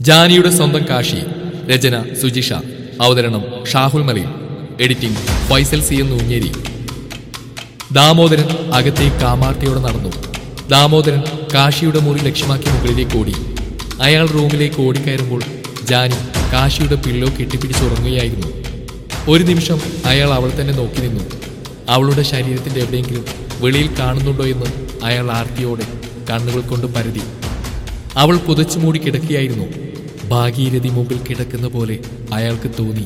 ജാനിയുടെ സ്വന്തം കാശി രചന സുജിഷ അവതരണം ഷാഹുൽ മലയിൽ എഡിറ്റിംഗ് ഫൈസൽ സി എന്ന് ഉഞ്ഞേരി ദാമോദരൻ അകത്തേക്ക് കാമാർത്തിയോടെ നടന്നു ദാമോദരൻ കാശിയുടെ മുറി ലക്ഷ്യമാക്കി മുകളിലേക്ക് ഓടി അയാൾ റൂമിലേക്ക് ഓടിക്കയറുമ്പോൾ ജാനി കാശിയുടെ പില്ലോ കെട്ടിപ്പിടിച്ചുറങ്ങുകയായിരുന്നു ഒരു നിമിഷം അയാൾ അവൾ തന്നെ നോക്കി നിന്നു അവളുടെ ശരീരത്തിന്റെ എവിടെയെങ്കിലും വെളിയിൽ കാണുന്നുണ്ടോ എന്ന് അയാൾ ആർത്തിയോടെ കണ്ണുകൾ കൊണ്ട് പരതി അവൾ പുതച്ചു മൂടി കിടക്കുകയായിരുന്നു ഭാഗീരഥി മുമ്പിൽ കിടക്കുന്ന പോലെ അയാൾക്ക് തോന്നി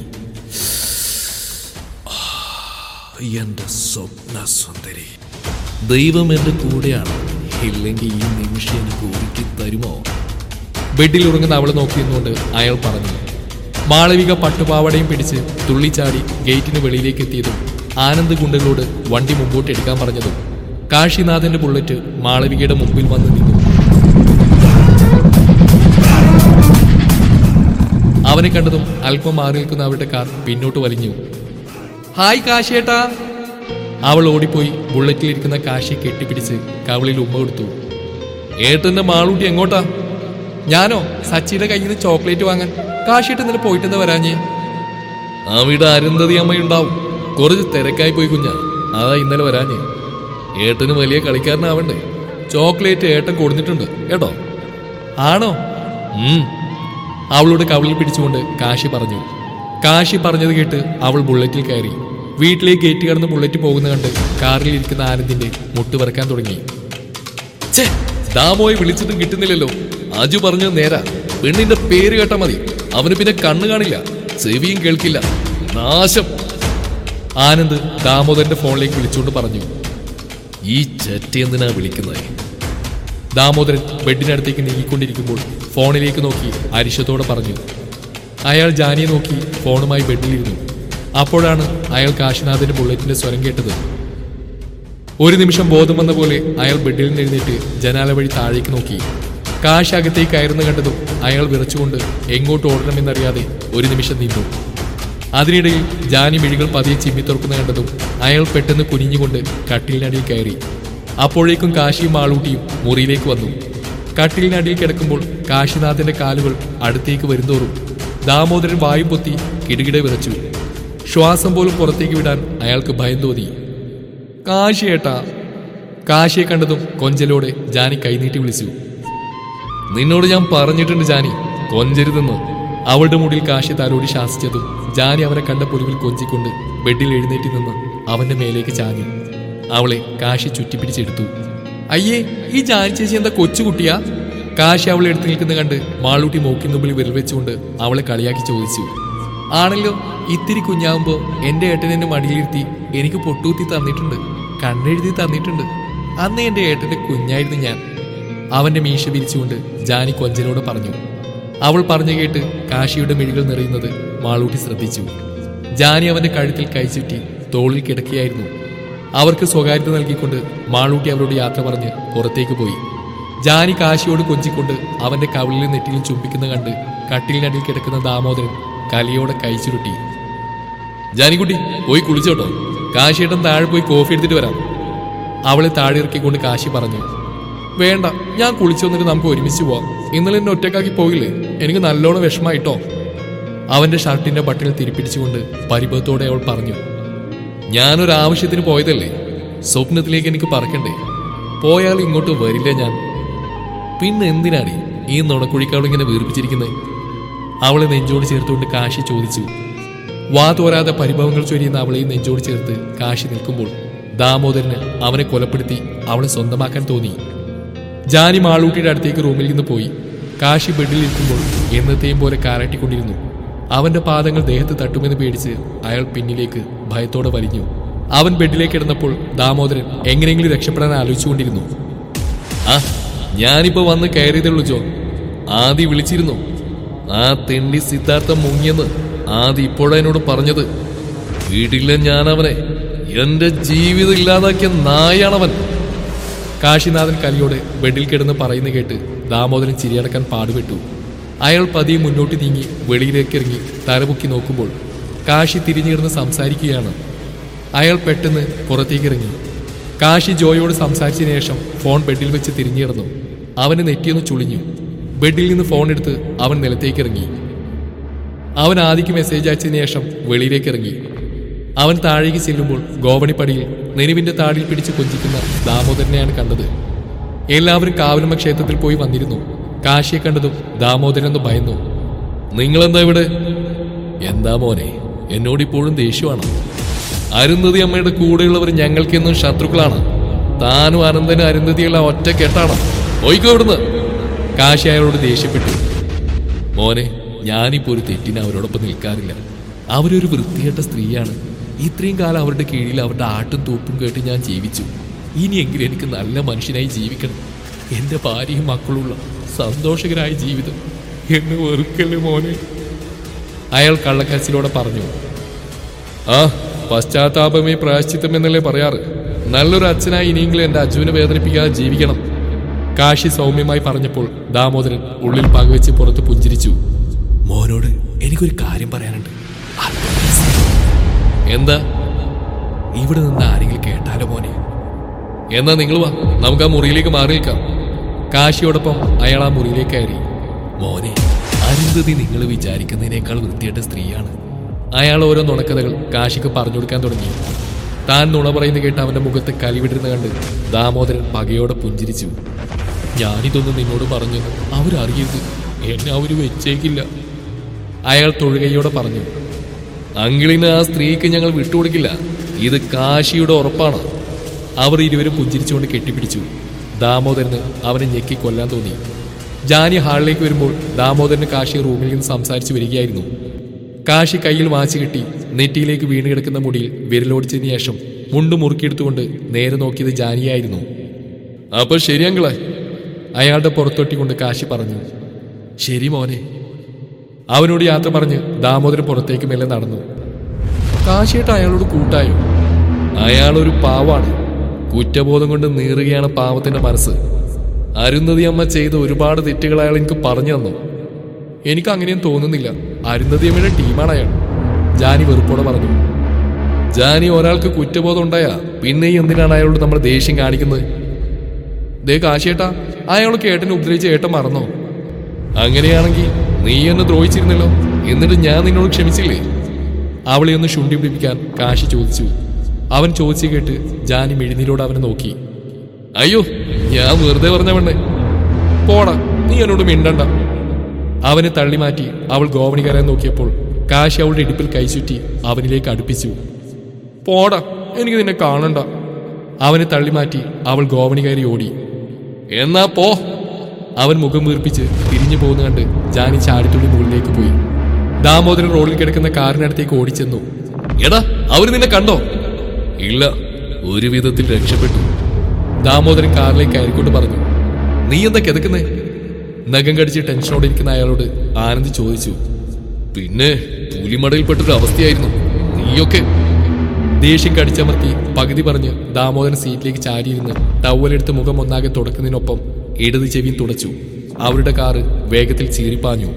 എന്റെ സ്വപ്ന സുന്ദരി ദൈവം എന്റെ കൂടെയാണ് ഇല്ലെങ്കിൽ ഈ നിമിഷം എനിക്ക് ഒരുക്കി തരുമോ ബെഡിൽ ഉറങ്ങുന്ന അവളെ നോക്കി നിന്നുകൊണ്ട് അയാൾ പറഞ്ഞു മാളവിക പട്ടുപാവടയും പിടിച്ച് തുള്ളിച്ചാടി ഗേറ്റിന് വെളിയിലേക്ക് എത്തിയതും ആനന്ദ് ഗുണ്ടകളോട് വണ്ടി മുമ്പോട്ട് എടുക്കാൻ പറഞ്ഞതും കാശിനാഥന്റെ ബുള്ളറ്റ് മാളവികയുടെ മുമ്പിൽ വന്ന് നിന്നു അവനെ കണ്ടതും അല്പം മാറി നിൽക്കുന്ന അവരുടെ കാർ പിന്നോട്ട് വലിഞ്ഞു ഹായ് കാശിയേട്ടാ അവൾ ഓടിപ്പോയി ബുള്ളറ്റിലിരിക്കുന്ന കാശിയെ കെട്ടിപ്പിടിച്ച് കവളിൽ ഉമ്മ കൊടുത്തു ഏട്ടന്റെ മാളൂട്ടി എങ്ങോട്ടാ ഞാനോ സച്ചിയുടെ കയ്യിൽ നിന്ന് ചോക്ലേറ്റ് വാങ്ങാൻ കാശിയിട്ട് ഇന്നലെ പോയിട്ടെന്ന് വരാഞ്ഞേ അവിടെ അരുന്ധതി അമ്മയുണ്ടാവും കുറച്ച് തിരക്കായി പോയി കുഞ്ഞ അതാ ഇന്നലെ വരാഞ്ഞേ ഏട്ടന് വലിയ കളിക്കാരനാവണ്ടേ ചോക്ലേറ്റ് ഏട്ടൻ കൊടുത്തിട്ടുണ്ട് കേട്ടോ ആണോ ഉം അവളുടെ കവളിൽ പിടിച്ചുകൊണ്ട് കാശി പറഞ്ഞു കാശി പറഞ്ഞത് കേട്ട് അവൾ ബുള്ളറ്റിൽ കയറി വീട്ടിലേക്ക് ഗേറ്റ് കടന്ന് ബുള്ളറ്റ് പോകുന്ന കണ്ട് കാറിൽ ഇരിക്കുന്ന ആനന്ദിന്റെ മുട്ട് പറക്കാൻ തുടങ്ങി ഛേ, ദാമോയെ വിളിച്ചിട്ടും കിട്ടുന്നില്ലല്ലോ അജു പറഞ്ഞത് നേരാ പെണ്ണിന്റെ പേര് കേട്ടാ മതി അവന് പിന്നെ കണ്ണു കാണില്ല ചെവിയും കേൾക്കില്ല നാശം ആനന്ദ് ദാമോദരന്റെ ഫോണിലേക്ക് വിളിച്ചുകൊണ്ട് പറഞ്ഞു ഈ ചെറ്റ എന്തിനാ വിളിക്കുന്നത് ദാമോദരൻ ബെഡിനടുത്തേക്ക് നീങ്ങിക്കൊണ്ടിരിക്കുമ്പോൾ ഫോണിലേക്ക് നോക്കി അരിശത്തോടെ പറഞ്ഞു അയാൾ ജാനിയെ നോക്കി ഫോണുമായി ബെഡിലിരുന്നു അപ്പോഴാണ് അയാൾ കാശിനാഥന്റെ ബുള്ളറ്റിന്റെ സ്വരം കേട്ടത് ഒരു നിമിഷം ബോധം വന്ന പോലെ അയാൾ ബെഡിൽ നിന്ന് എഴുന്നേറ്റ് ജനാല വഴി താഴേക്ക് നോക്കി കാശ് അകത്തേക്ക് കയറുന്ന കണ്ടതും അയാൾ വിറച്ചുകൊണ്ട് എങ്ങോട്ട് ഓടണമെന്നറിയാതെ ഒരു നിമിഷം നിന്നു അതിനിടയിൽ ജാനി മിഴികൾ പതിയെ ചിമ്മി തുറക്കുന്ന കണ്ടതും അയാൾ പെട്ടെന്ന് കുനിഞ്ഞുകൊണ്ട് കട്ടിലിനടിയിൽ കയറി അപ്പോഴേക്കും കാശിയും ആളൂട്ടിയും മുറിയിലേക്ക് വന്നു കട്ടിലിനടിയിൽ കിടക്കുമ്പോൾ കാശിനാഥന്റെ കാലുകൾ അടുത്തേക്ക് വരുന്തോറും ദാമോദരൻ വായു പൊത്തി കിടുകിടെ വിറച്ചു ശ്വാസം പോലും പുറത്തേക്ക് വിടാൻ അയാൾക്ക് ഭയം തോന്നി കാശിയേട്ടാ കാശിയെ കണ്ടതും കൊഞ്ചലോടെ ജാനി കൈനീട്ടി വിളിച്ചു നിന്നോട് ഞാൻ പറഞ്ഞിട്ടുണ്ട് ജാനി കൊഞ്ചരുതെന്ന് അവളുടെ മുടിയിൽ കാശി തലോടി ശാസിച്ചതും ജാനി അവനെ കണ്ട പൊലിവിൽ കൊഞ്ചിക്കൊണ്ട് ബെഡിൽ എഴുന്നേറ്റ് നിന്ന് അവന്റെ മേലേക്ക് ചാഞ്ഞു അവളെ കാശി ചുറ്റിപ്പിടിച്ചെടുത്തു അയ്യേ ഈ ജാനി ചേച്ചി എന്താ കൊച്ചുകുട്ടിയാ കാശി അവളെ എടുത്തു നിൽക്കുന്ന കണ്ട് മാളൂട്ടി മൂക്കിൻ മുമ്പിൽ വിരൽ വെച്ചുകൊണ്ട് അവളെ കളിയാക്കി ചോദിച്ചു ആണല്ലോ ഇത്തിരി കുഞ്ഞാവുമ്പോ എന്റെ ഏട്ടൻ എന്നെ മടിയിലിരുത്തി എനിക്ക് പൊട്ടൂത്തി തന്നിട്ടുണ്ട് കണ്ണെഴുതി തന്നിട്ടുണ്ട് അന്ന് എന്റെ ഏട്ടന്റെ കുഞ്ഞായിരുന്നു ഞാൻ അവന്റെ മീശ വിരിച്ചുകൊണ്ട് ജാനി കൊഞ്ചനോട് പറഞ്ഞു അവൾ പറഞ്ഞു കേട്ട് കാശിയുടെ മിഴികൾ നിറയുന്നത് മാളൂട്ടി ശ്രദ്ധിച്ചു ജാനി അവന്റെ കഴുത്തിൽ കൈചുറ്റി തോളിൽ കിടക്കുകയായിരുന്നു അവർക്ക് സ്വകാര്യത നൽകിക്കൊണ്ട് മാളൂട്ടി അവരോട് യാത്ര പറഞ്ഞ് പുറത്തേക്ക് പോയി ജാനി കാശിയോട് കൊഞ്ചിക്കൊണ്ട് അവന്റെ കവിളിലും നെറ്റിലും ചുംബിക്കുന്ന കണ്ട് കട്ടിലിനടിയിൽ കിടക്കുന്ന ദാമോദരൻ കലിയോടെ കൈ ചുരുട്ടി ജാനിക്കുട്ടി പോയി കുളിച്ചോട്ടോ കാശിയേട്ടൻ താഴെ പോയി കോഫി എടുത്തിട്ട് വരാം അവളെ താഴെ ഇറക്കിക്കൊണ്ട് കാശി പറഞ്ഞു വേണ്ട ഞാൻ കുളിച്ചു വന്നിട്ട് നമുക്ക് ഒരുമിച്ച് പോവാം ഇന്നലെ എന്നെ ഒറ്റക്കാക്കി പോയില്ലേ എനിക്ക് നല്ലോണം വിഷമായിട്ടോ അവന്റെ ഷർട്ടിന്റെ ബട്ടണിൽ തിരിപ്പിടിച്ചുകൊണ്ട് പരിഭവത്തോടെ അവൾ പറഞ്ഞു ഞാനൊരു ആവശ്യത്തിന് പോയതല്ലേ സ്വപ്നത്തിലേക്ക് എനിക്ക് പറക്കണ്ടേ പോയാൽ ഇങ്ങോട്ട് വരില്ല ഞാൻ പിന്നെ എന്തിനാണ് ഈ നുണക്കുഴിക്കവളിങ്ങനെ വീർപ്പിച്ചിരിക്കുന്നത് അവളെ നെഞ്ചോട് ചേർത്തുകൊണ്ട് കാശി ചോദിച്ചു വാ തോരാതെ പരിഭവങ്ങൾ ചൊരിയുന്ന അവളെ നെഞ്ചോട് ചേർത്ത് കാശി നിൽക്കുമ്പോൾ ദാമോദരന് അവനെ കൊലപ്പെടുത്തി അവളെ സ്വന്തമാക്കാൻ തോന്നി ജാനി മാളൂട്ടിയുടെ അടുത്തേക്ക് റൂമിൽ നിന്ന് പോയി കാശി ബെഡിൽ ഇരിക്കുമ്പോൾ എന്നത്തെയും പോലെ കാരാട്ടിക്കൊണ്ടിരുന്നു അവന്റെ പാദങ്ങൾ ദേഹത്ത് തട്ടുമെന്ന് പേടിച്ച് അയാൾ പിന്നിലേക്ക് ഭയത്തോടെ വലിഞ്ഞു അവൻ ബെഡിലേക്ക് കിടന്നപ്പോൾ ദാമോദരൻ എങ്ങനെയെങ്കിലും രക്ഷപ്പെടാൻ ആലോചിച്ചുകൊണ്ടിരുന്നു ആ ഞാനിപ്പോ വന്ന് കയറിയതുള്ളൂ ജോ ആദി വിളിച്ചിരുന്നു ആ തെണ്ടി സിദ്ധാർത്ഥം മുങ്ങിയെന്ന് ആദി ഇപ്പോഴാ എന്നോട് പറഞ്ഞത് വീട്ടിലെ ഞാൻ അവനെ എന്റെ ജീവിതം ഇല്ലാതാക്കിയ നായാണവൻ കാശിനാഥൻ കലിയോട് ബെഡിൽ കിടന്ന് പറയുന്ന കേട്ട് ദാമോദരൻ ചിരിയടക്കാൻ പാടുപെട്ടു അയാൾ പതിയെ മുന്നോട്ട് നീങ്ങി വെളിയിലേക്ക് ഇറങ്ങി തലപൊക്കി നോക്കുമ്പോൾ കാശി തിരിഞ്ഞിരുന്ന് സംസാരിക്കുകയാണ് അയാൾ പെട്ടെന്ന് പുറത്തേക്ക് ഇറങ്ങി കാശി ജോയോട് സംസാരിച്ചതിന് ശേഷം ഫോൺ ബെഡിൽ വെച്ച് തിരിഞ്ഞു കിടന്നു അവന് നെറ്റിയൊന്ന് ചുളിഞ്ഞു ബെഡിൽ നിന്ന് ഫോൺ എടുത്ത് അവൻ നിലത്തേക്ക് ഇറങ്ങി അവൻ ആദ്യക്ക് മെസ്സേജ് അയച്ചതിന് ശേഷം വെളിയിലേക്ക് ഇറങ്ങി അവൻ താഴേക്ക് ചെല്ലുമ്പോൾ ഗോവണിപ്പടിയിൽ നെരുവിന്റെ താടിൽ പിടിച്ച് കൊഞ്ചിക്കുന്ന ദാമോദരനെയാണ് കണ്ടത് എല്ലാവരും കാവലമ്മ ക്ഷേത്രത്തിൽ പോയി വന്നിരുന്നു കാശിയെ കണ്ടതും ദാമോദരൻ ഒന്ന് ഭയന്നു നിങ്ങളെന്താ ഇവിടെ എന്താ മോനെ എന്നോട് ഇപ്പോഴും ദേഷ്യമാണ് അരുന്ധതി അമ്മയുടെ കൂടെയുള്ളവർ ഞങ്ങൾക്കെന്നും ശത്രുക്കളാണ് താനും അനന്തനും അരുന്ധതിയുള്ള ഒറ്റ കെട്ടാണ് പോയിക്കോ ഇവിടുന്ന് കാശി അയാളോട് ദേഷ്യപ്പെട്ടു മോനെ ഞാനിപ്പോ ഒരു തെറ്റിന് അവരോടൊപ്പം നിൽക്കാറില്ല അവരൊരു വൃത്തികെട്ട സ്ത്രീയാണ് ഇത്രയും കാലം അവരുടെ കീഴിൽ അവരുടെ ആട്ടും തൂപ്പും കേട്ട് ഞാൻ ജീവിച്ചു ഇനിയെങ്കിലും എനിക്ക് നല്ല മനുഷ്യനായി ജീവിക്കണം എന്റെ ഭാര്യയും മക്കളുള്ള സന്തോഷകരായ ജീവിതം എന്നെ വെറുക്കല്ലേ മോനെ അയാൾ കള്ളക്കരച്ചിലോടെ പറഞ്ഞു ആ പശ്ചാത്താപമേ പ്രായശ്ചിത്തം എന്നല്ലേ പറയാറ് നല്ലൊരു അച്ഛനായി ഇനിയെങ്കിലും എന്റെ അജുവിനെ വേദനിപ്പിക്കാതെ ജീവിക്കണം കാശി സൗമ്യമായി പറഞ്ഞപ്പോൾ ദാമോദരൻ ഉള്ളിൽ പകവെച്ച് പുറത്ത് പുഞ്ചിരിച്ചു മോനോട് എനിക്കൊരു കാര്യം പറയാനുണ്ട് എന്താ ഇവിടെ നിന്ന് ആരെങ്കിലും കേട്ടാലോ മോനെ എന്നാ നിങ്ങൾ വാ നമുക്ക് ആ മുറിയിലേക്ക് മാറി നിൽക്കാം കാശിയോടൊപ്പം അയാൾ ആ മുറിയിലേക്ക് കയറി മോനെ അരുന്ധതി നിങ്ങൾ വിചാരിക്കുന്നതിനേക്കാൾ വൃത്തിയായിട്ട സ്ത്രീയാണ് അയാൾ ഓരോ നുണക്കഥകൾ കാശിക്ക് പറഞ്ഞു കൊടുക്കാൻ തുടങ്ങി താൻ നുണ പറയുന്നത് കേട്ട് അവന്റെ മുഖത്ത് കലിവിടുന്ന കണ്ട് ദാമോദരൻ പകയോടെ പുഞ്ചിരിച്ചു ഞാനിതൊന്നും നിന്നോട് പറഞ്ഞു അവരറിയരുത് എന്നെ അവര് വെച്ചേക്കില്ല അയാൾ തൊഴുകയോടെ പറഞ്ഞു അങ്കിളിന് ആ സ്ത്രീക്ക് ഞങ്ങൾ വിട്ടുകൊടുക്കില്ല ഇത് കാശിയുടെ ഉറപ്പാണ് അവർ ഇരുവരും പുഞ്ചിരിച്ചുകൊണ്ട് കെട്ടിപ്പിടിച്ചു ദാമോദരന് അവനെ ഞെക്കി കൊല്ലാൻ തോന്നി ജാനി ഹാളിലേക്ക് വരുമ്പോൾ ദാമോദരന് കാശി റൂമിൽ നിന്ന് സംസാരിച്ചു വരികയായിരുന്നു കാശി കയ്യിൽ വാച്ച് കിട്ടി നെറ്റിയിലേക്ക് വീണ് കിടക്കുന്ന മുടിയിൽ വിരലോടിച്ചതിന് ശേഷം മുണ്ട് മുറുക്കിയെടുത്തുകൊണ്ട് നേരെ നോക്കിയത് ജാനിയായിരുന്നു അപ്പൊ ശരി അങ്കിളെ അയാളുടെ പുറത്തൊട്ടിക്കൊണ്ട് കാശി പറഞ്ഞു ശരി മോനെ അവനോട് യാത്ര പറഞ്ഞ് ദാമോദരൻ പുറത്തേക്ക് മെല്ലെ നടന്നു കാശിയേട്ട് അയാളോട് കൂട്ടായോ അയാളൊരു പാവാണ് കുറ്റബോധം കൊണ്ട് നീറുകയാണ് പാവത്തിന്റെ മനസ്സ് അരുന്ധതി അമ്മ ചെയ്ത ഒരുപാട് തെറ്റുകൾ അയാൾ എനിക്ക് പറഞ്ഞു തന്നു എനിക്ക് അങ്ങനെയും തോന്നുന്നില്ല അരുന്ധതി അമ്മയുടെ ടീമാണ് അയാൾ ജാനി വെറുപ്പോടെ പറഞ്ഞു ജാനി ഒരാൾക്ക് കുറ്റബോധം ഉണ്ടായാ പിന്നെ എന്തിനാണ് അയാളോട് നമ്മൾ ദേഷ്യം കാണിക്കുന്നത് ദേ കാശിയേട്ടാ അയാളൊക്കെ ഏട്ടനെ ഉപദ്രവിച്ച ഏട്ടൻ മറന്നോ അങ്ങനെയാണെങ്കിൽ നീ എന്നെ ദ്രോഹിച്ചിരുന്നല്ലോ എന്നിട്ട് ഞാൻ നിന്നോട് ക്ഷമിച്ചില്ലേ അവളെ ഒന്ന് ശുണ്ടി പിടിപ്പിക്കാൻ കാശി ചോദിച്ചു അവൻ ചോദിച്ചു കേട്ട് ജാനി മെഴുന്നീരോട് അവനെ നോക്കി അയ്യോ ഞാൻ വെറുതെ പറഞ്ഞ പെണ്ണെ പോടാ നീ എന്നോട് മിണ്ടണ്ട അവനെ തള്ളി മാറ്റി അവൾ ഗോവണി കയറാൻ നോക്കിയപ്പോൾ കാശി അവളുടെ ഇടുപ്പിൽ കൈചുറ്റി അവനിലേക്ക് അടുപ്പിച്ചു പോടാ എനിക്ക് നിന്നെ കാണണ്ട അവനെ തള്ളി മാറ്റി അവൾ ഗോവണി കയറി ഓടി എന്നാ പോ അവൻ മുഖം വീർപ്പിച്ച് തിരിഞ്ഞു പോകുന്ന കണ്ട് ജാനി ചാടിത്തുള്ളി മുകളിലേക്ക് പോയി ദാമോദരൻ റോഡിൽ കിടക്കുന്ന കാറിനടുത്തേക്ക് ഓടിച്ചെന്നു എടാ അവര് നിന്നെ കണ്ടോ ഇല്ല ഒരു വിധത്തിൽ രക്ഷപ്പെട്ടു ദാമോദരൻ കാറിലേക്ക് കയറിക്കൊണ്ട് പറഞ്ഞു നീ എന്താ കിതക്കുന്നേ നഖം കടിച്ച് ടെൻഷനോടെ ഇരിക്കുന്ന അയാളോട് ആനന്ദ് ചോദിച്ചു പിന്നെ പുലിമടയിൽപ്പെട്ടൊരു അവസ്ഥയായിരുന്നു നീയൊക്കെ ദേഷ്യം കടിച്ചമർത്തി പകുതി പറഞ്ഞ് ദാമോദരൻ സീറ്റിലേക്ക് ചാരിയിരുന്ന് ടവലെടുത്ത് മുഖം ഒന്നാകെ തുടക്കുന്നതിനൊപ്പം ഇടത് ചെവിയും തുടച്ചു അവരുടെ കാറ് വേഗത്തിൽ ചീറിപ്പാഞ്ഞു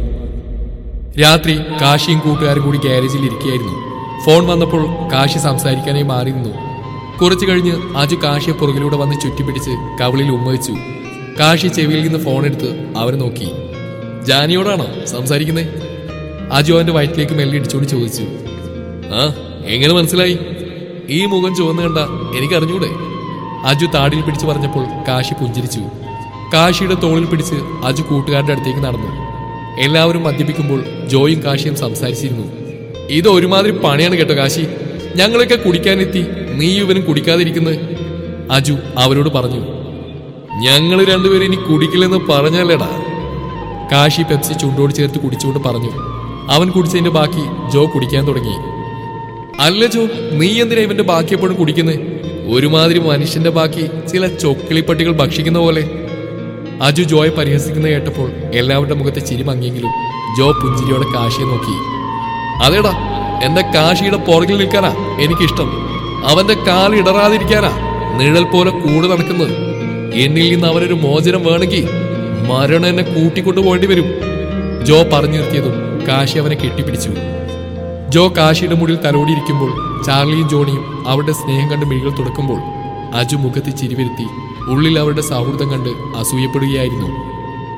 രാത്രി കാശിയും കൂട്ടുകാരും കൂടി ഗ്യാരേജിൽ ഇരിക്കുകയായിരുന്നു ഫോൺ വന്നപ്പോൾ കാശി സംസാരിക്കാനായി മാറിയിരുന്നു കുറച്ചു കഴിഞ്ഞ് അജു കാശിയെ പുറകിലൂടെ വന്ന് ചുറ്റിപ്പിടിച്ച് കവിളിൽ ഉമ്മവച്ചു കാശി ചെവിയിൽ നിന്ന് ഫോൺ എടുത്ത് അവരെ നോക്കി ജാനിയോടാണോ സംസാരിക്കുന്നേ അജു അവന്റെ വയറ്റിലേക്ക് മെല്ലെ ഇടിച്ചുകൊണ്ട് ചോദിച്ചു ആ എങ്ങനെ മനസ്സിലായി ഈ മുഖം ചുവന്ന് കണ്ട എനിക്ക് അറിഞ്ഞൂടെ അജു താടിയിൽ പിടിച്ച് പറഞ്ഞപ്പോൾ കാശി പുഞ്ചിരിച്ചു കാശിയുടെ തോളിൽ പിടിച്ച് അജു കൂട്ടുകാരുടെ അടുത്തേക്ക് നടന്നു എല്ലാവരും മദ്യപിക്കുമ്പോൾ ജോയും കാശിയും സംസാരിച്ചിരുന്നു ഇത് ഒരുമാതിരി പണിയാണ് കേട്ടോ കാശി ഞങ്ങളൊക്കെ കുടിക്കാനെത്തി നീ ഇവനും കുടിക്കാതിരിക്കുന്നത് അജു അവരോട് പറഞ്ഞു ഞങ്ങൾ രണ്ടുപേരും ഇനി കുടിക്കില്ലെന്ന് പറഞ്ഞല്ലേടാ കാശി പെപ്സി ചുണ്ടോട് ചേർത്ത് കുടിച്ചുകൊണ്ട് പറഞ്ഞു അവൻ കുടിച്ചതിന്റെ ബാക്കി ജോ കുടിക്കാൻ തുടങ്ങി അല്ല ജോ നീ എന്തിനാ ഇവന്റെ ബാക്കി എപ്പോഴും കുടിക്കുന്നത് ഒരുമാതിരി മനുഷ്യന്റെ ബാക്കി ചില ചൊക്കിളിപ്പട്ടികൾ ഭക്ഷിക്കുന്ന പോലെ അജു ജോയെ പരിഹസിക്കുന്ന കേട്ടപ്പോൾ എല്ലാവരുടെ മുഖത്തെ ചിരി മങ്ങിയെങ്കിലും ജോ പുഞ്ചിരിയോടെ കാശിയെ നോക്കി അതേടാ എന്റെ കാശിയുടെ പുറകിൽ നിൽക്കാനാ എനിക്കിഷ്ടം അവന്റെ കാൽ ഇടറാതിരിക്കാനാ നിഴൽ പോലെ കൂടെ നടക്കുന്നത് എന്നിൽ നിന്ന് അവനൊരു മോചനം വേണമെങ്കിൽ മരണം എന്നെ കൂട്ടിക്കൊണ്ടു പോകേണ്ടി വരും ജോ പറഞ്ഞു നിർത്തിയതും കാശി അവനെ കെട്ടിപ്പിടിച്ചു ജോ കാശിയുടെ മുടിൽ തലോടിയിരിക്കുമ്പോൾ ചാർലിയും ജോണിയും അവരുടെ സ്നേഹം കണ്ട് മിഴികൾ തുറക്കുമ്പോൾ അജു മുഖത്ത് ചിരിവരുത്തി ഉള്ളിൽ അവരുടെ സൗഹൃദം കണ്ട് അസൂയപ്പെടുകയായിരുന്നു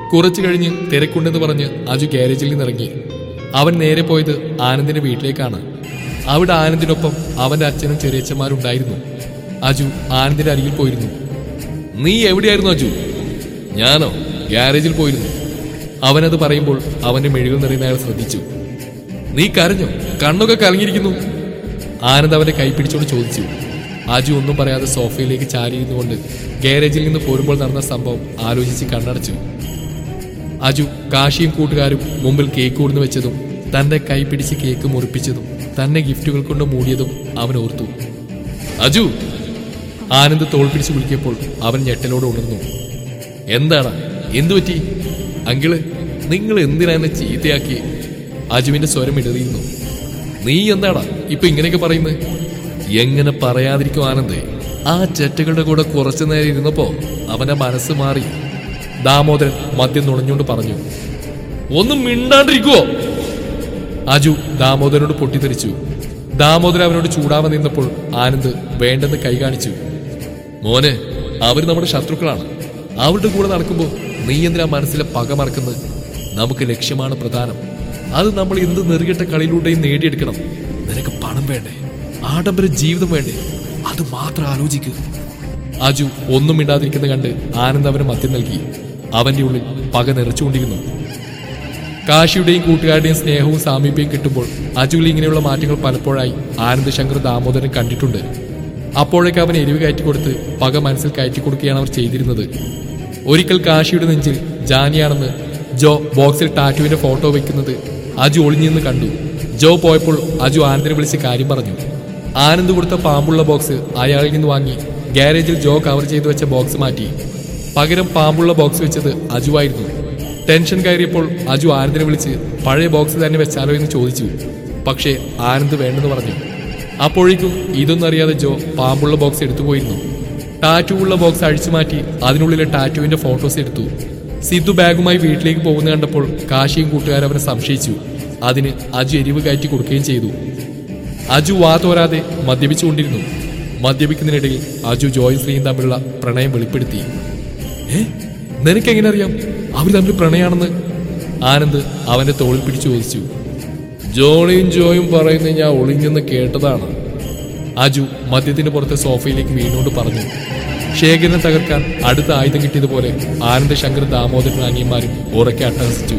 കുറച്ചു കഴിഞ്ഞ് തിരക്കുണ്ടെന്ന് പറഞ്ഞ് അജു ഗ്യാരേജിൽ നിന്നിറങ്ങി അവൻ നേരെ പോയത് ആനന്ദിന്റെ വീട്ടിലേക്കാണ് അവിടെ ആനന്ദിനൊപ്പം അവന്റെ അച്ഛനും ചെറിയച്ഛന്മാരും ഉണ്ടായിരുന്നു അജു ആനന്ദിന്റെ അരികിൽ പോയിരുന്നു നീ എവിടെയായിരുന്നു അജു ഞാനോ ഗ്യാരേജിൽ പോയിരുന്നു അവനത് പറയുമ്പോൾ അവന്റെ മെഴുകൾ നിറയുന്ന അയാൾ ശ്രദ്ധിച്ചു നീ കരഞ്ഞോ കണ്ണൊക്കെ കലങ്ങിയിരിക്കുന്നു ആനന്ദ് അവന്റെ കൈ പിടിച്ചോണ്ട് ചോദിച്ചു അജു ഒന്നും പറയാതെ സോഫയിലേക്ക് ചാരിയിരുന്നുകൊണ്ട് ഗാരേജിൽ നിന്ന് പോരുമ്പോൾ നടന്ന സംഭവം ആലോചിച്ച് കണ്ണടച്ചു അജു കാശിയും കൂട്ടുകാരും മുമ്പിൽ കേക്ക് കൊടുന്നു വെച്ചതും തന്റെ കൈ പിടിച്ച് കേക്ക് മുറിപ്പിച്ചതും തന്നെ ഗിഫ്റ്റുകൾ കൊണ്ട് മൂടിയതും അവൻ ഓർത്തു അജു ആനന്ദ് തോൾ പിടിച്ച് വിളിക്കപ്പോൾ അവൻ ഞെട്ടലോടെ ഉണർന്നു എന്താണ് എന്തു പറ്റി അങ്കിള് നിങ്ങൾ എന്തിനാ എന്നെ ചീത്തയാക്കി അജുവിന്റെ സ്വരം ഇടറിയിരുന്നു നീ എന്താടാ ഇപ്പൊ ഇങ്ങനെയൊക്കെ പറയുന്നത് എങ്ങനെ പറയാതിരിക്കും ആനന്ദേ ആ ചെറ്റകളുടെ കൂടെ കുറച്ചു നേരം ഇരുന്നപ്പോ അവന്റെ മനസ്സ് മാറി ദാമോദരൻ മദ്യം നുണഞ്ഞുകൊണ്ട് പറഞ്ഞു ഒന്നും മിണ്ടാണ്ടിരിക്കുവോ അജു ദാമോദരനോട് പൊട്ടിത്തെറിച്ചു ദാമോദരൻ അവനോട് ചൂടാവാൻ നിന്നപ്പോൾ ആനന്ദ് വേണ്ടെന്ന് കൈ കാണിച്ചു മോനെ അവര് നമ്മുടെ ശത്രുക്കളാണ് അവരുടെ കൂടെ നടക്കുമ്പോൾ നീ എന്തിനാ മനസ്സിലെ പക മറക്കുന്നത് നമുക്ക് ലക്ഷ്യമാണ് പ്രധാനം അത് നമ്മൾ എന്ത് നെറുകെട്ട കളിയിലൂടെയും നേടിയെടുക്കണം നിനക്ക് പണം വേണ്ടേ ആഡംബര ജീവിതം വേണ്ടേ അത് മാത്രം ആലോചിക്കൂ അജു ഒന്നും മിണ്ടാതിരിക്കുന്ന കണ്ട് ആനന്ദ് അവന് മദ്യം നൽകി അവന്റെ ഉള്ളിൽ പക നിറച്ചുകൊണ്ടിരുന്നു കാശിയുടെയും കൂട്ടുകാരുടെയും സ്നേഹവും സാമീപ്യവും കിട്ടുമ്പോൾ അജുവിൽ ഇങ്ങനെയുള്ള മാറ്റങ്ങൾ പലപ്പോഴായി ആനന്ദ് ശങ്കർ ദാമോദരൻ കണ്ടിട്ടുണ്ട് അപ്പോഴേക്ക് അവൻ എരിവ് കയറ്റി കൊടുത്ത് പക മനസ്സിൽ കയറ്റി കൊടുക്കുകയാണ് അവർ ചെയ്തിരുന്നത് ഒരിക്കൽ കാശിയുടെ നെഞ്ചിൽ ജാനിയാണെന്ന് ജോ ബോക്സിൽ ടാറ്റുവിന്റെ ഫോട്ടോ വെക്കുന്നത് അജു ഒളിഞ്ഞെന്ന് കണ്ടു ജോ പോയപ്പോൾ അജു ആനന്ദിനെ വിളിച്ച് കാര്യം പറഞ്ഞു ആനന്ദ് കൊടുത്ത പാമ്പുള്ള ബോക്സ് അയാളിൽ നിന്ന് വാങ്ങി ഗാരേജിൽ ജോ കവർ ചെയ്തു വെച്ച ബോക്സ് മാറ്റി പകരം പാമ്പുള്ള ബോക്സ് വെച്ചത് അജുവായിരുന്നു ടെൻഷൻ കയറിയപ്പോൾ അജു ആനന്ദിനെ വിളിച്ച് പഴയ ബോക്സ് തന്നെ വെച്ചാലോ എന്ന് ചോദിച്ചു പക്ഷേ ആനന്ദ് വേണ്ടെന്ന് പറഞ്ഞു അപ്പോഴേക്കും ഇതൊന്നും അറിയാതെ ജോ പാമ്പുള്ള ബോക്സ് എടുത്തു പോയിരുന്നു ടാറ്റു ഉള്ള ബോക്സ് അഴിച്ചു മാറ്റി അതിനുള്ളിലെ ടാറ്റുവിന്റെ ഫോട്ടോസ് എടുത്തു സിദ്ധു ബാഗുമായി വീട്ടിലേക്ക് പോകുന്ന കണ്ടപ്പോൾ കാശിയും കൂട്ടുകാരും അവനെ സംശയിച്ചു അതിന് അജു എരിവ് കയറ്റി കൊടുക്കുകയും ചെയ്തു അജു വാ തോരാതെ മദ്യപിച്ചുകൊണ്ടിരുന്നു മദ്യപിക്കുന്നതിനിടയിൽ അജു ജോയും ശ്രീയും തമ്മിലുള്ള പ്രണയം വെളിപ്പെടുത്തി ഏ നിനക്കെങ്ങനെ അറിയാം അവർ തമ്മിൽ പ്രണയാണെന്ന് ആനന്ദ് അവന്റെ തോളിൽ പിടിച്ചു ചോദിച്ചു ജോണിയും ജോയും പറയുന്നത് ഞാൻ ഒളിഞ്ഞെന്ന് കേട്ടതാണ് അജു മദ്യത്തിന് പുറത്തെ സോഫയിലേക്ക് വീണുകൊണ്ട് പറഞ്ഞു ശേഖരനെ തകർക്കാൻ അടുത്ത ആയുധം കിട്ടിയതുപോലെ ആനന്ദ് ശങ്കർ ദാമോദരൻ അനിയന്മാരും ഉറക്കെ അട്ടഹസിച്ചു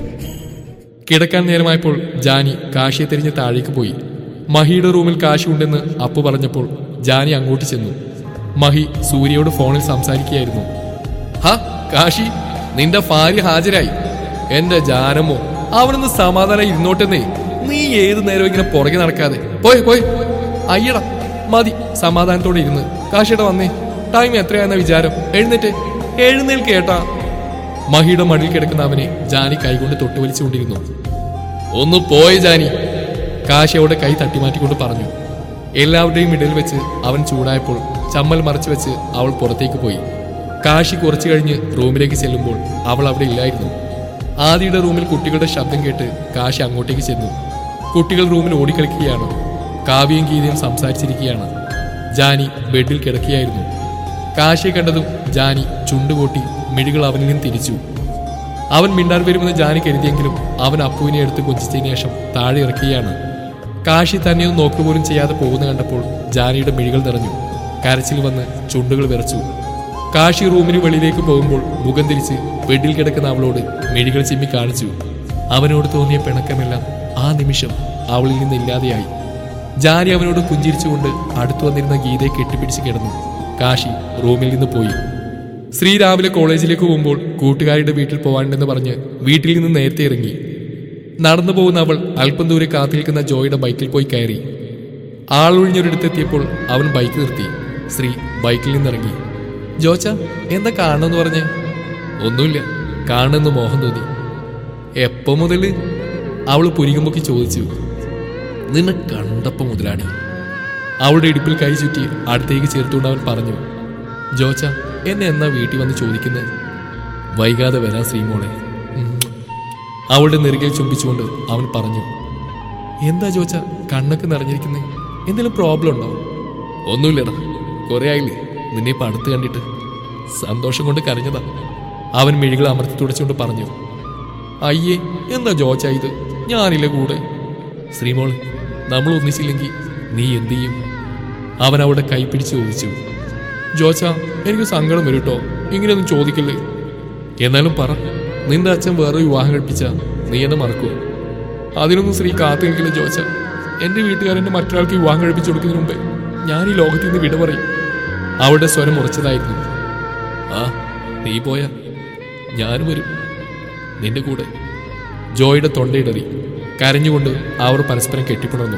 കിടക്കാൻ നേരമായപ്പോൾ ജാനി കാശിയെ തിരിഞ്ഞ് താഴേക്ക് പോയി മഹിയുടെ റൂമിൽ കാശി ഉണ്ടെന്ന് അപ്പു പറഞ്ഞപ്പോൾ ജാനി അങ്ങോട്ട് ചെന്നു മഹി സൂര്യയോട് ഫോണിൽ സംസാരിക്കുകയായിരുന്നു ഹ കാശി നിന്റെ ഭാര്യ ഹാജരായി എന്റെ ജാനമോ അവിടുന്ന് സമാധാനം ഇരുന്നോട്ടെന്നേ നീ ഏത് നേരം ഇങ്ങനെ പുറകെ നടക്കാതെ പോയി പോയി അയ്യടാ മതി സമാധാനത്തോടെ ഇരുന്ന് കാശിയുടെ വന്നേ ടൈം എത്രയാന്ന വിചാരം എഴുന്നേറ്റ് എഴുന്നേൽക്ക് കേട്ടാ മഹിയുടെ മടിയിൽ കിടക്കുന്ന അവനെ ജാനി കൈകൊണ്ട് തൊട്ടുവലിച്ചുകൊണ്ടിരുന്നു ഒന്ന് പോയി ജാനി കാശിയോടെ കൈ തട്ടിമാറ്റിക്കൊണ്ട് പറഞ്ഞു എല്ലാവരുടെയും ഇടയിൽ വെച്ച് അവൻ ചൂടായപ്പോൾ ചമ്മൽ മറച്ചു വെച്ച് അവൾ പുറത്തേക്ക് പോയി കാശി കുറച്ചു കഴിഞ്ഞ് റൂമിലേക്ക് ചെല്ലുമ്പോൾ അവൾ അവിടെ ഇല്ലായിരുന്നു ആദിയുടെ റൂമിൽ കുട്ടികളുടെ ശബ്ദം കേട്ട് കാശി അങ്ങോട്ടേക്ക് ചെന്നു കുട്ടികൾ റൂമിൽ ഓടിക്കളിക്കുകയാണ് കാവ്യയും ഗീതയും സംസാരിച്ചിരിക്കുകയാണ് ജാനി ബെഡിൽ കിടക്കുകയായിരുന്നു കാശിയെ കണ്ടതും ജാനി ചുണ്ടുകൂട്ടി മിഴികൾ അവനിൽ നിന്ന് തിരിച്ചു അവൻ മിണ്ടാൻ വരുമെന്ന് ജാനി കരുതിയെങ്കിലും അവൻ അപ്പുവിനെ എടുത്ത് കൊഞ്ചിച്ചതിന് ശേഷം താഴെ ഇറക്കുകയാണ് കാശി തന്നെയൊന്നും നോക്കുപോലും ചെയ്യാതെ പോകുന്ന കണ്ടപ്പോൾ ജാനിയുടെ മിഴികൾ നിറഞ്ഞു കരച്ചിൽ വന്ന് ചുണ്ടുകൾ വിറച്ചു കാശി റൂമിന് വെളിയിലേക്ക് പോകുമ്പോൾ മുഖം തിരിച്ച് ബെഡിൽ കിടക്കുന്ന അവളോട് മിഴികൾ ചിമ്മി കാണിച്ചു അവനോട് തോന്നിയ പിണക്കമെല്ലാം ആ നിമിഷം അവളിൽ നിന്ന് ഇല്ലാതെയായി ജാനി അവനോട് പുഞ്ചിരിച്ചുകൊണ്ട് അടുത്തു വന്നിരുന്ന ഗീതയെ കെട്ടിപ്പിടിച്ച് കിടന്നു കാശി റൂമിൽ നിന്ന് പോയി ശ്രീ രാവിലെ കോളേജിലേക്ക് പോകുമ്പോൾ കൂട്ടുകാരുടെ വീട്ടിൽ പോകാനുണ്ടെന്ന് പറഞ്ഞ് വീട്ടിൽ നിന്ന് നേരത്തെ ഇറങ്ങി നടന്നു പോകുന്ന അവൾ അല്പം ദൂരെ കാത്തിരിക്കുന്ന ജോയുടെ ബൈക്കിൽ പോയി കയറി ആളൊഴിഞ്ഞൊരിടത്തെത്തിയപ്പോൾ അവൻ ബൈക്ക് നിർത്തി ശ്രീ ബൈക്കിൽ നിന്നിറങ്ങി ജോച്ച എന്താ കാണണമെന്ന് പറഞ്ഞേ ഒന്നുമില്ല കാണുമെന്ന് മോഹം തോന്നി എപ്പോ മുതല് അവൾ പുരികുമ്പൊക്കെ ചോദിച്ചു നിന്നെ കണ്ടപ്പോ മുതലാണി അവളുടെ ഇടുപ്പിൽ കൈ ചുറ്റി അടുത്തേക്ക് ചേർത്തുകൊണ്ട് അവൻ പറഞ്ഞു ജോച്ച എന്നെ എന്നാ വീട്ടിൽ വന്ന് ചോദിക്കുന്നത് വൈകാതെ വരാൻ ശ്രീമോളെ ഉം. അവളുടെ നെറുകയിൽ ചുംബിച്ചുകൊണ്ട് അവൻ പറഞ്ഞു എന്താ ജോച്ച കണ്ണൊക്കെ നിറഞ്ഞിരിക്കുന്നേ എന്തെങ്കിലും പ്രോബ്ലം ഉണ്ടോ ഒന്നുമില്ലടാ കുറെ ആയില്ലേ നിന്നെ ഇപ്പൊ അടുത്ത് കണ്ടിട്ട് സന്തോഷം കൊണ്ട് കരഞ്ഞതാ അവൻ മിഴികൾ അമർത്തി തുടച്ചുകൊണ്ട് പറഞ്ഞു അയ്യേ എന്താ ജോച്ച ഇത് ഞാനില്ല കൂടെ ശ്രീമോൾ നമ്മൾ ഒന്നിച്ചില്ലെങ്കിൽ നീ എന്ത് ചെയ്യും അവൻ അവളുടെ കൈ പിടിച്ച് ചോദിച്ചു ജോച്ച എനിക്ക് സങ്കടം വരും കേട്ടോ ഇങ്ങനെയൊന്നും ചോദിക്കല്ലേ എന്നാലും പറ നിന്റെ അച്ഛൻ വേറെ വിവാഹം കഴിപ്പിച്ച നീ എന്നെ മറക്കൂ അതിനൊന്നും സ്ത്രീ കാത്തു നിൽക്കില്ല ജോച്ച എന്റെ വീട്ടുകാരെന്നെ മറ്റൊരാൾക്ക് വിവാഹം കഴിപ്പിച്ചു കൊടുക്കുന്നതിന് മുമ്പേ ഞാൻ ഈ ലോകത്തിൽ നിന്ന് വിട പറയും അവളുടെ സ്വരം ഉറച്ചതായിരുന്നു ആ നീ പോയാ ഞാനും വരും നിന്റെ കൂടെ ജോയുടെ തൊണ്ടയിടറി കരഞ്ഞുകൊണ്ട് അവർ പരസ്പരം കെട്ടിപ്പുണർന്നു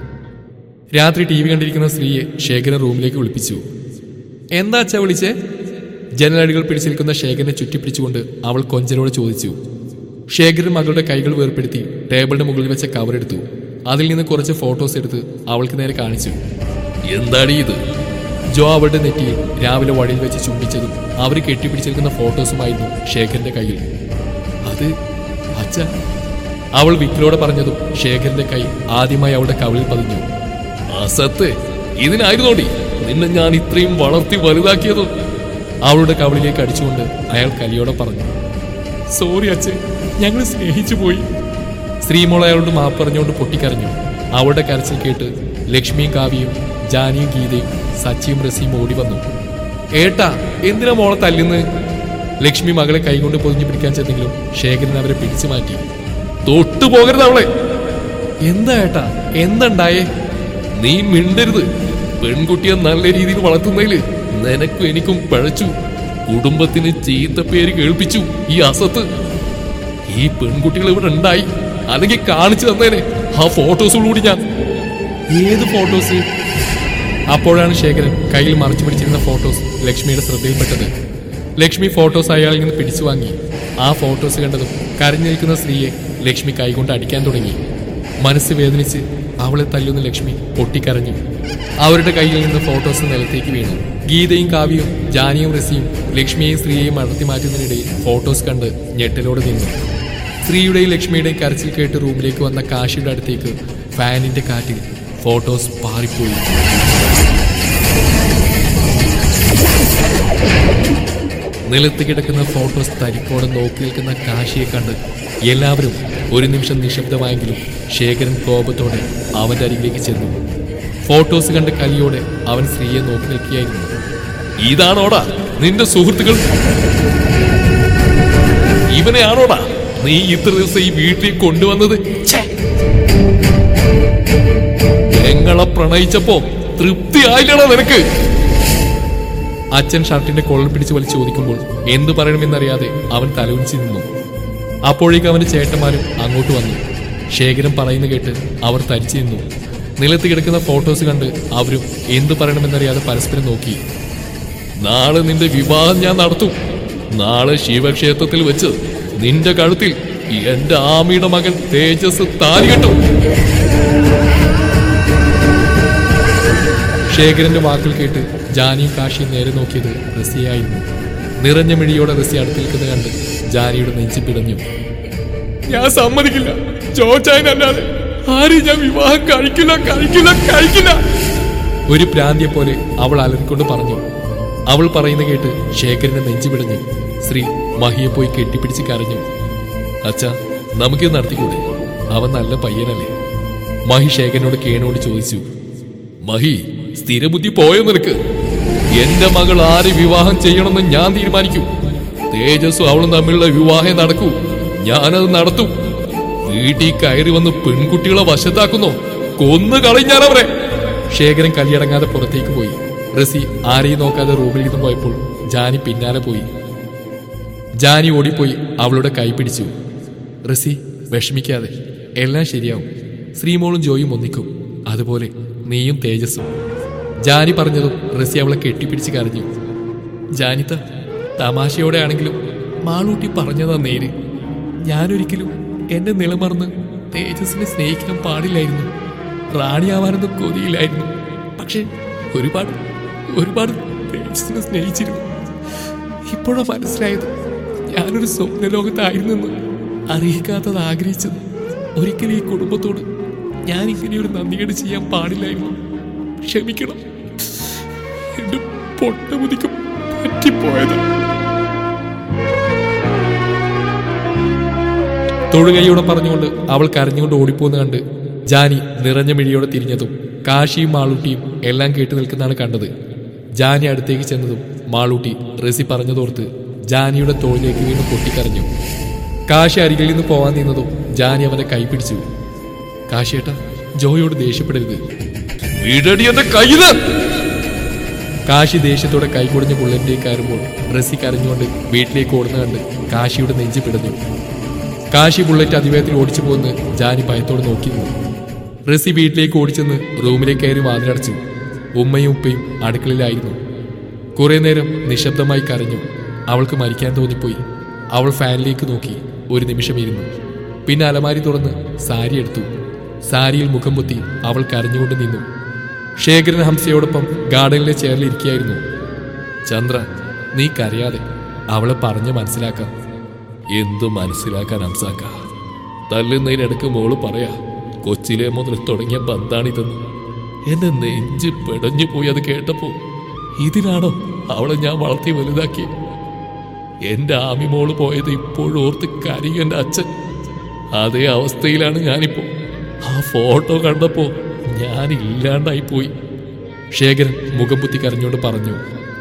രാത്രി ടി വി കണ്ടിരിക്കുന്ന സ്ത്രീയെ ശേഖരൻ റൂമിലേക്ക് വിളിപ്പിച്ചു എന്താ അച്ഛാ വിളിച്ചേ ജനലടികൾ പിടിച്ചിരിക്കുന്ന ശേഖരനെ ചുറ്റിപ്പിടിച്ചുകൊണ്ട് അവൾ കൊഞ്ചനോട് ചോദിച്ചു ശേഖരൻ മകളുടെ കൈകൾ വേർപ്പെടുത്തി ടേബിളിന്റെ മുകളിൽ വെച്ച കവർ എടുത്തു അതിൽ നിന്ന് കുറച്ച് ഫോട്ടോസ് എടുത്ത് അവൾക്ക് നേരെ കാണിച്ചു എന്താടി ഇത് ജോ അവളുടെ നെറ്റിയിൽ രാവിലെ വഴിയിൽ വെച്ച് ചുംബിച്ചതും അവർ കെട്ടിപ്പിടിച്ചിരിക്കുന്ന ഫോട്ടോസുമായിരുന്നു ശേഖരന്റെ കയ്യിൽ അത് അച്ഛ അവൾ വിക്കിലോടെ പറഞ്ഞതും ശേഖരന്റെ കൈ ആദ്യമായി അവളുടെ കവിളിൽ പതിഞ്ഞു അസത്തെ ഇതിനായിരുന്നോടി നിന്നെ ഞാൻ ഇത്രയും വളർത്തി വലുതാക്കിയത് അവളുടെ കവിളിലേക്ക് അടിച്ചുകൊണ്ട് അയാൾ കലിയോടെ പറഞ്ഞു സോറി അച്ഛൻ ഞങ്ങൾ സ്നേഹിച്ചു പോയി ശ്രീമോൾ അയാളോട് മാപ്പ് പറഞ്ഞുകൊണ്ട് പൊട്ടിക്കരഞ്ഞു അവളുടെ കരച്ചിൽ കേട്ട് ലക്ഷ്മിയും കാവ്യയും ജാനിയും ഗീതയും സച്ചിയും റസിയും ഓടി വന്നു ഏട്ടാ എന്തിനാ മോളെ തല്ലുന്ന് ലക്ഷ്മി മകളെ കൈകൊണ്ട് പൊതിഞ്ഞു പിടിക്കാൻ ചെന്നെങ്കിലും ശേഖരൻ അവരെ പിടിച്ചു മാറ്റി തൊട്ടു പോകരുത് അവളെ എന്താ ഏട്ടാ എന്തുണ്ടായേ നീ മിണ്ടരുത് പെൺകുട്ടിയെ നല്ല രീതിയിൽ വളർത്തുന്നതില് നിനക്കും എനിക്കും പഴച്ചു കുടുംബത്തിന് ചീത്ത പേര് കേൾപ്പിച്ചു ഈ അസത്ത് ഈ പെൺകുട്ടികൾ ഇവിടെ ഉണ്ടായി അല്ലെങ്കിൽ കാണിച്ചു തന്നേനെ ആ ഫോട്ടോസുകൂടി ഞാൻ ഏത് ഫോട്ടോസ് അപ്പോഴാണ് ശേഖരൻ കയ്യിൽ മറച്ചു പിടിച്ചിരുന്ന ഫോട്ടോസ് ലക്ഷ്മിയുടെ ശ്രദ്ധയിൽപ്പെട്ടത് ലക്ഷ്മി ഫോട്ടോസ് അയാളിൽ നിന്ന് പിടിച്ചു വാങ്ങി ആ ഫോട്ടോസ് കണ്ടതും കരഞ്ഞു നിൽക്കുന്ന സ്ത്രീയെ ലക്ഷ്മി കൈകൊണ്ട് അടിക്കാൻ തുടങ്ങി മനസ്സ് വേദനിച്ച് അവളെ തല്ലുന്ന ലക്ഷ്മി പൊട്ടിക്കരഞ്ഞു അവരുടെ കയ്യിൽ നിന്ന് ഫോട്ടോസ് നിലത്തേക്ക് വീണു ഗീതയും കാവ്യയും ജാനിയും റസിയും ലക്ഷ്മിയെയും സ്ത്രീയെയും അടർത്തി മാറ്റുന്നതിനിടയിൽ ഫോട്ടോസ് കണ്ട് ഞെട്ടലോടെ നിന്നു സ്ത്രീയുടെയും ലക്ഷ്മിയുടെയും കരച്ചിൽ കേട്ട് റൂമിലേക്ക് വന്ന കാശിയുടെ അടുത്തേക്ക് ഫാനിന്റെ കാറ്റിൽ ഫോട്ടോസ് പാറിപ്പോയി നിലത്ത് കിടക്കുന്ന ഫോട്ടോസ് തരിപ്പോടെ നോക്കി നിൽക്കുന്ന കാശിയെ കണ്ട് എല്ലാവരും ഒരു നിമിഷം നിശബ്ദമായെങ്കിലും ശേഖരൻ കോപത്തോടെ അവന്റെ അരികിലേക്ക് ചെന്നു ഫോട്ടോസ് കണ്ട് കലിയോടെ അവൻ സ്ത്രീയെ നോക്കി നിൽക്കുകയായിരുന്നു ഇതാണോടാ നിന്റെ സുഹൃത്തുക്കൾ ഇവനെയാണോടാ നീ ഇത്ര ദിവസം ഈ വീട്ടിൽ കൊണ്ടുവന്നത് ഛേ! ഞങ്ങളെ പ്രണയിച്ചപ്പോ തൃപ്തിയായില്ലടാ നിനക്ക് അച്ഛൻ ഷർട്ടിന്റെ കോളർ പിടിച്ച് വലിച്ചു ചോദിക്കുമ്പോൾ എന്തു പറയണമെന്നറിയാതെ അവൻ തലവുഞ്ചി നിന്നു അപ്പോഴേക്ക് അവന്റെ ചേട്ടന്മാരും അങ്ങോട്ട് വന്നു ശേഖരൻ പറയുന്ന കേട്ട് അവർ തരിച്ചു നിന്നു നിലത്ത് കിടക്കുന്ന ഫോട്ടോസ് കണ്ട് അവരും എന്തു പറയണമെന്നറിയാതെ പരസ്പരം നോക്കി നാളെ നിന്റെ വിവാഹം ഞാൻ നടത്തും നാളെ ശിവക്ഷേത്രത്തിൽ വെച്ച് നിന്റെ കഴുത്തിൽ എന്റെ ആമിയുടെ മകൻ തേജസ് താലി കെട്ടും ശേഖരന്റെ വാക്കുകൾ കേട്ട് ജാനിയും കാശിയും നേരെ നോക്കിയത് റസിയായിരുന്നു നിറഞ്ഞ മിഴിയോടെ റസി അടുത്ത് നിൽക്കുന്നത് കണ്ട് ജാനിയുടെ നെഞ്ചി പിടഞ്ഞു ഞാൻ സമ്മതിക്കില്ല ചോച്ചായനല്ലാതെ ആരെയും ഞാൻ വിവാഹം കഴിക്കില്ല കഴിക്കില്ല കഴിക്കില്ല ഒരു പ്രാന്തിയെ പോലെ അവൾ അലറിക്കൊണ്ട് പറഞ്ഞു അവൾ പറയുന്ന കേട്ട് ശേഖരന്റെ നെഞ്ചു പിടഞ്ഞു ശ്രീ മഹിയെ പോയി കെട്ടിപ്പിടിച്ച് കരഞ്ഞു അച്ഛാ നമുക്കിത് നടത്തിക്കൂടെ അവൻ നല്ല പയ്യനല്ലേ മഹി ശേഖരനോട് കേണോട് ചോദിച്ചു മഹി സ്ഥിരബുദ്ധി പോയോ നിനക്ക് എന്റെ മകൾ ആര് വിവാഹം ചെയ്യണമെന്ന് ഞാൻ തീരുമാനിക്കും തേജസ്സും അവളും തമ്മിലുള്ള വിവാഹം നടക്കൂ ഞാനത് നടത്തും വീട്ടിൽ കയറി വന്ന് പെൺകുട്ടികളെ വശത്താക്കുന്നോ കൊന്നു കളഞ്ഞാനവരെ ശേഖരൻ കലിയടങ്ങാതെ പുറത്തേക്ക് പോയി റസി ആരെയും നോക്കാതെ റൂമിൽ നിന്ന് പോയപ്പോൾ ജാനി പിന്നാലെ പോയി ജാനി ഓടിപ്പോയി അവളുടെ കൈ പിടിച്ചു റസി വിഷമിക്കാതെ എല്ലാം ശരിയാവും ശ്രീമോളും ജോയും ഒന്നിക്കും അതുപോലെ നീയും തേജസ്സും ജാനി പറഞ്ഞതും റസി അവളെ കെട്ടിപ്പിടിച്ച് കരഞ്ഞു ജാനിത്ത തമാശയോടെ ആണെങ്കിലും മാളൂട്ടി പറഞ്ഞതാ നേര് ഞാനൊരിക്കലും എന്റെ നിലമറന്ന് തേജസ്സിനെ സ്നേഹിക്കാൻ പാടില്ലായിരുന്നു റാണിയാവാനൊന്നും കൊതിയില്ലായിരുന്നു പക്ഷെ ഒരുപാട് ഒരുപാട് തേജസ്സിനെ സ്നേഹിച്ചിരുന്നു ഇപ്പോഴാ മനസ്സിലായത് ഞാനൊരു സ്വപ്നലോകത്തായിരുന്നെന്ന് അറിയിക്കാത്തത് ആഗ്രഹിച്ചത് ഒരിക്കലും ഈ കുടുംബത്തോട് ഞാൻ ഇങ്ങനെയൊരു നന്ദികേട് ചെയ്യാൻ പാടില്ലായിരുന്നു ക്ഷമിക്കണം എന്റെ പൊട്ടമുതിക്ക് പറ്റിപ്പോയത് തൊഴുകൈയോടെ പറഞ്ഞുകൊണ്ട് അവൾ കരഞ്ഞുകൊണ്ട് ഓടിപ്പോന്ന് കണ്ട് ജാനി നിറഞ്ഞ മിഴിയോടെ തിരിഞ്ഞതും കാശിയും മാളൂട്ടിയും എല്ലാം കേട്ടു നിൽക്കുന്നതാണ് കണ്ടത് ജാനി അടുത്തേക്ക് ചെന്നതും മാളൂട്ടി റസി പറഞ്ഞതോർത്ത് ജാനിയുടെ തോളിലേക്ക് വീണ് പൊട്ടിക്കരഞ്ഞു കാശി അരികിൽ നിന്ന് പോവാൻ നിന്നതും ജാനി അവനെ കൈപിടിച്ചു കാശിയേട്ടാ ജോയോട് ദേഷ്യപ്പെടരുത് വിടടി എന്റെ കയ്യില് കാശി ദേഷ്യത്തോടെ കൈകൊടിഞ്ഞ ബുള്ളറ്റിലേക്ക് കയറുമ്പോൾ റസി കരഞ്ഞുകൊണ്ട് വീട്ടിലേക്ക് ഓടുന്ന കണ്ട് കാശിയുടെ നെഞ്ച് പിടഞ്ഞു കാശി ബുള്ളറ്റ് അതിവേഗത്തിൽ ഓടിച്ചു പോകുന്ന ജാനി ഭയത്തോടെ നോക്കി നിന്നു റസി വീട്ടിലേക്ക് ഓടിച്ചെന്ന് റൂമിലേക്ക് കയറി വാതിലടച്ചു ഉമ്മയും ഉപ്പയും അടുക്കളയിലായിരുന്നു കുറെ നേരം നിശബ്ദമായി കരഞ്ഞു അവൾക്ക് മരിക്കാൻ തോന്നിപ്പോയി അവൾ ഫാനിലേക്ക് നോക്കി ഒരു നിമിഷം ഇരുന്നു പിന്നെ അലമാരി തുറന്ന് സാരി എടുത്തു സാരിയിൽ മുഖം പൊത്തി അവൾ കരഞ്ഞുകൊണ്ട് നിന്നു ശേഖരൻ ഹംസയോടൊപ്പം ഗാർഡനിലെ ചെയറിൽ ഇരിക്കുകയായിരുന്നു ചന്ദ്ര നീ കരയാതെ അവളെ പറഞ്ഞ് മനസ്സിലാക്കാം എന്തു മനസ്സിലാക്കാൻ ഹംസാക്ക തല്ലുന്നതിനിടക്ക് മോള് പറയാ കൊച്ചിലെ മുതൽ തുടങ്ങിയ ബന്ധാണിതെന്ന് എന്റെ നെഞ്ച് പെടഞ്ഞു പോയി അത് കേട്ടപ്പോ ഇതിനാണോ അവളെ ഞാൻ വളർത്തി വലുതാക്കി എന്റെ ആമി മോള് പോയത് ഇപ്പോഴും ഓർത്ത് കരയും എന്റെ അച്ഛൻ അതേ അവസ്ഥയിലാണ് ഞാനിപ്പോ ആ ഫോട്ടോ കണ്ടപ്പോ ഞാൻ ഇല്ലാണ്ടായി പോയി ശേഖരൻ മുഖം പൊത്തി കരഞ്ഞുകൊണ്ട് പറഞ്ഞു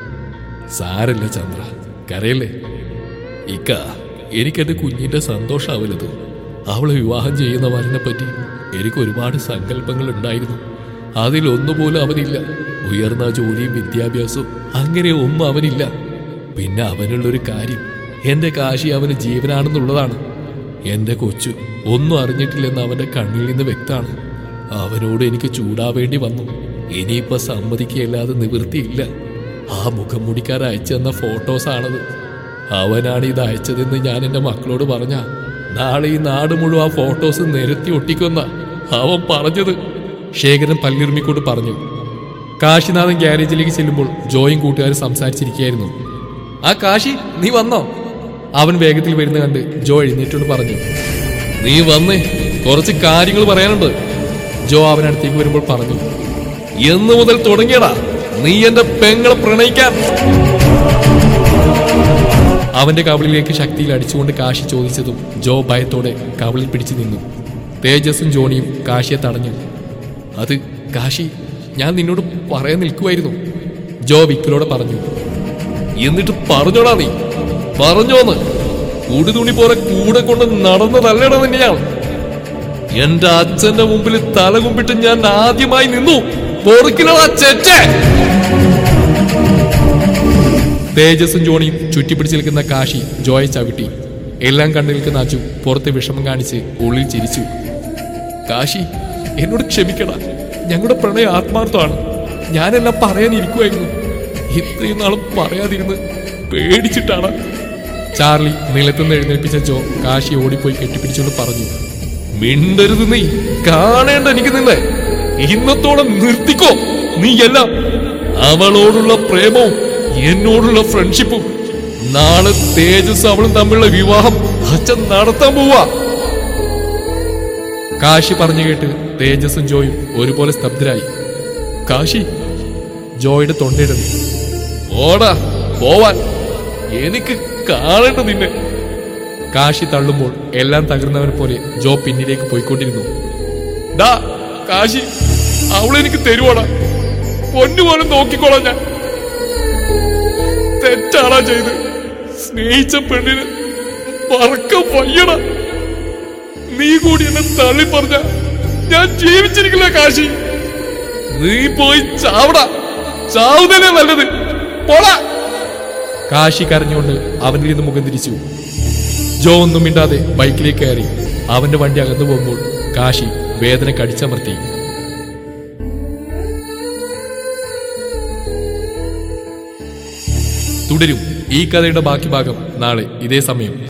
സാരല്ല ചന്ദ്ര കരയല്ലേ ഇക്ക എനിക്കെന്റെ കുഞ്ഞിന്റെ സന്തോഷാവലത് അവളെ വിവാഹം ചെയ്യുന്ന വരനെ പറ്റി എനിക്ക് ഒരുപാട് സങ്കല്പങ്ങൾ ഉണ്ടായിരുന്നു അതിലൊന്നുപോലും അവനില്ല ഉയർന്ന ജോലിയും വിദ്യാഭ്യാസവും അങ്ങനെ ഒന്നും അവനില്ല പിന്നെ അവനുള്ളൊരു കാര്യം എന്റെ കാശി അവന് ജീവനാണെന്നുള്ളതാണ് എന്റെ കൊച്ചു ഒന്നും അറിഞ്ഞിട്ടില്ലെന്ന് അവന്റെ കണ്ണിൽ നിന്ന് വ്യക്തമാണ് അവനോട് എനിക്ക് ചൂടാവേണ്ടി വന്നു ഇനിയിപ്പോ സമ്മതിക്കുകയല്ലാതെ നിവൃത്തിയില്ല ആ മുഖം മുടിക്കാർ അയച്ചു തന്ന ഫോട്ടോസാണത് അവനാണ് ഇത് അയച്ചതെന്ന് ഞാൻ എന്റെ മക്കളോട് പറഞ്ഞ നാളെ ഈ നാട് മുഴുവൻ ആ ഫോട്ടോസ് നിരത്തി ഒട്ടിക്കുന്ന അവൻ പറഞ്ഞത് ശേഖരൻ പല്ലിറുമിക്കൊണ്ട് പറഞ്ഞു കാശിനാഥൻ ഗ്യാരേജിലേക്ക് ചെല്ലുമ്പോൾ ജോയും കൂട്ടുകാരും സംസാരിച്ചിരിക്കുകയായിരുന്നു ആ കാശി നീ വന്നോ അവൻ വേഗത്തിൽ വരുന്ന കണ്ട് ജോ എഴുന്നേറ്റോട് പറഞ്ഞു നീ വന്നേ കുറച്ച് കാര്യങ്ങൾ പറയാനുണ്ട് ജോ അവനടുത്തേക്ക് വരുമ്പോൾ പറഞ്ഞു എന്ന് മുതൽ തുടങ്ങിയടാ നീ എന്റെ പെങ്ങളെ പ്രണയിക്കാൻ അവന്റെ കവിളിലേക്ക് ശക്തിയിൽ അടിച്ചുകൊണ്ട് കാശി ചോദിച്ചതും ജോ ഭയത്തോടെ കവിളിൽ പിടിച്ചു നിന്നു തേജസും ജോണിയും കാശിയെ തടഞ്ഞു അത് കാശി ഞാൻ നിന്നോട് പറയാൻ നിൽക്കുമായിരുന്നു ജോ വിക്കലോടെ പറഞ്ഞു എന്നിട്ട് പറഞ്ഞോടാ നീ പറഞ്ഞോന്ന് ഉടുതുണി പോലെ കൂടെ കൊണ്ട് നടന്നതല്ലടാ നിന്നെ ഞാൻ എന്റെ അച്ഛന്റെ മുമ്പിൽ തല കുമ്പിട്ട് ഞാൻ ആദ്യമായി നിന്നു പൊറുക്കിലടാ ചെറ്റേ തേജസും ജോണിയും ചുറ്റിപ്പിടിച്ച് നിൽക്കുന്ന കാശി ജോയെ ചവിട്ടി എല്ലാം കണ്ടു നിൽക്കുന്ന അജു പുറത്ത് വിഷമം കാണിച്ച് ഉള്ളിൽ ചിരിച്ചു കാശി എന്നോട് ക്ഷമിക്കട ഞങ്ങളുടെ പ്രണയം ആത്മാർത്ഥമാണ് ഞാനെല്ലാം പറയാനിരിക്കുമായിരുന്നു ഇത്രയും നാളും പറയാതിരുന്ന് പേടിച്ചിട്ടാണ് ചാർലി നിലത്തുനിന്ന് എഴുന്നേൽപ്പിച്ച ജോ കാശി ഓടിപ്പോയി കെട്ടിപ്പിടിച്ചുകൊണ്ട് പറഞ്ഞു മിണ്ടരുത് നീ കാണേണ്ട എനിക്ക് നിന്നെ ഇന്നത്തോടെ നിർത്തിക്കോ നീ എല്ലാം അവളോടുള്ള പ്രേമവും എന്നോടുള്ള ഫ്രണ്ട്ഷിപ്പും നാളെ തേജസ് അവളും തമ്മിലുള്ള വിവാഹം അച്ഛൻ നടത്താൻ പോവാ കാശി പറഞ്ഞു കേട്ട് തേജസും ജോയും ഒരുപോലെ സ്തബ്ധരായി കാശി ജോയുടെ തൊണ്ടയിടുന്നു ഓടാ പോവാൻ എനിക്ക് കാണേണ്ട നിന്നെ കാശി തള്ളുമ്പോൾ എല്ലാം തകർന്നവനെ പോലെ ജോ പിന്നിലേക്ക് പോയിക്കൊണ്ടിരുന്നു ഡാ കാശി അവളെനിക്ക് തരുവാടാ പൊന്നുപോലും നോക്കിക്കോളാം ഞാൻ തെറ്റാടാ ചെയ്ത് സ്നേഹിച്ച പെണ്ണിന് പറക്ക വയ്യട നീ കൂടി എന്നെ തള്ളി പറഞ്ഞ ഞാൻ ജീവിച്ചിരിക്കില്ല കാശി നീ പോയി ചാവടാ ചാവുന്നതല്ലേ നല്ലത് പോടാ കാശി കരഞ്ഞുകൊണ്ട് അവനിൽ നിന്ന് മുഖം തിരിച്ചു ജോ ഒന്നും മിണ്ടാതെ ബൈക്കിലേക്ക് കയറി അവന്റെ വണ്ടി അകന്നു പോകുമ്പോൾ കാശി വേദന കടിച്ചമർത്തി തുടരും ഈ കഥയുടെ ബാക്കി ഭാഗം നാളെ ഇതേ സമയം